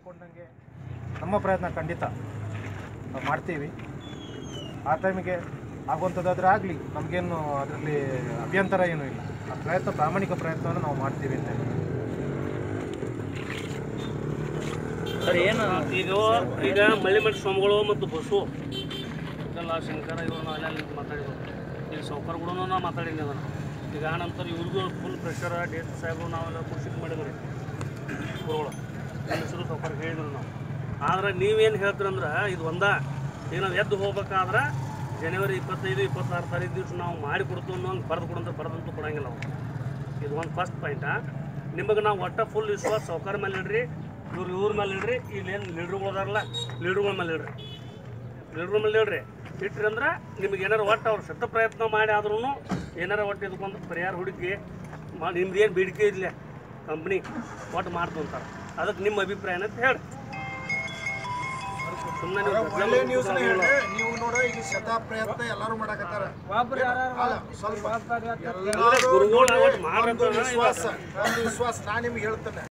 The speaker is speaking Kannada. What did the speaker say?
ಕೇಳ್ಕೊಂಡಂಗೆ ನಮ್ಮ ಪ್ರಯತ್ನ ಖಂಡಿತ ನಾವು ಮಾಡ್ತೀವಿ ಆ ಟೈಮಿಗೆ ಆಗುವಂಥದ್ದಾದ್ರೆ ಆಗಲಿ ನಮಗೇನು ಅದರಲ್ಲಿ ಅಭ್ಯಂತರ ಏನೂ ಇಲ್ಲ ಆ ಪ್ರಯತ್ನ ಪ್ರಾಮಾಣಿಕ ಪ್ರಯತ್ನವನ್ನು ನಾವು ಮಾಡ್ತೀವಿ ಅಂತ ಹೇಳಿ ಸರ್ ಏನು ಈಗ ಈಗ ಮಳ್ಳಿಮಠ ಸ್ವಾಮಿಗಳು ಮತ್ತು ಬಸು ಇದೆಲ್ಲ ಶಂಕರ ಇವ್ರನ್ನ ಅಲ್ಲೆಲ್ಲ ಮಾತಾಡಿದ್ರು ಈಗ ಸೌಕರ್ ಕೂಡ ನಾ ಮಾತಾಡೀನಿ ಅದನ್ನು ಈಗ ಆ ನಂತರ ಇವ್ರಿಗೂ ಫುಲ್ ಪ್ರೆಷರ್ ಡೇಟ್ ಸಾಹೇಬರು ನಾವೆಲ್ಲ ಖುಷಿ ಮಾಡಿದ್ರಿ ಗುರುಗಳು ಹೆಸರು ಸೌಕರ್ ಹೇಳಿದ್ರು ನಾವು ಆದ್ರೆ ನೀವೇನು ಹೇಳ್ತೀರಂದ್ರೆ ಇದು ಒಂದ ಈಗ ನಾವು ಎದ್ದು ಹೋಗ್ಬೇಕಾದ್ರೆ ಜನವರಿ ಇಪ್ಪತ್ತೈದು ಇಪ್ಪತ್ತಾರು ತಾರೀಕು ದಿವಸ ನಾವು ಮಾಡಿ ಕೊಡ್ತೀವಿ ಅನ್ನೋ ಹಂಗೆ ಬರೆದು ಕೊಡಂತ ಬರೆದಂತೂ ಕೊಡಂಗಿಲ್ಲ ನಾವು ಇದು ಒಂದು ಫಸ್ಟ್ ಪಾಯಿಂಟ ನಿಮಗೆ ನಾವು ಒಟ್ಟ ಫುಲ್ ವಿಶ್ವಾಸ ಸೌಕರ್ ಮೇಲೆ ಇಡ್ರಿ ಇವ್ರು ಇವ್ರ ಮೇಲೆ ಇಡ್ರಿ ಇಲ್ಲೇನು ಲೀಡ್ರುಗಳು ಅದಾರಲ್ಲ ಲೀಡ್ರುಗಳ ಮೇಲೆ ಇಡ್ರಿ ಲೀಡ್ರ್ ಮೇಲೆ ಇಡ್ರಿ ಇಟ್ರಿ ಅಂದ್ರೆ ನಿಮ್ಗೆ ಏನಾರು ಒಟ್ಟು ಅವ್ರು ಸತ್ತ ಪ್ರಯತ್ನ ಮಾಡಿ ಆದ್ರೂ ಏನಾರ ಒಟ್ಟು ಇದಕ್ಕೊಂದು ಪರಿಹಾರ ಹುಡುಕಿ ಮಾ ನಿಮ್ದು ಏನು ಬೇಡಿಕೆ ಇರಲಿ ಕಂಪ್ನಿ ಒಟ್ಟು ಮಾಡ್ತು ಅಂತಾರೆ ಅದಕ್ಕೆ ನಿಮ್ಮ ಅಭಿಪ್ರಾಯ ಅಂತ ಹೇಳಿ ಸುಮ್ಮನೆ ಒಳ್ಳೆ ನ್ಯೂಸ್ ನೀವು ನೋಡ ಈಗ ಶತ ಪ್ರಯತ್ನ ಎಲ್ಲರೂ ಮಾಡಕತ್ತಾರ ಅಲ್ಲ, ಸ್ವಲ್ಪ ಎಲ್ಲರೂ ಗುರುಗಳು ಒಟ್ಟು ಒಂದು ಮಾಡ್ಬೇಕು ವಿಶ್ವಾಸ ಒಂದು ವಿಶ್ವಾಸ ನಾ ನಿಮ್ಗೆ ಹೇಳ್ತೇನೆ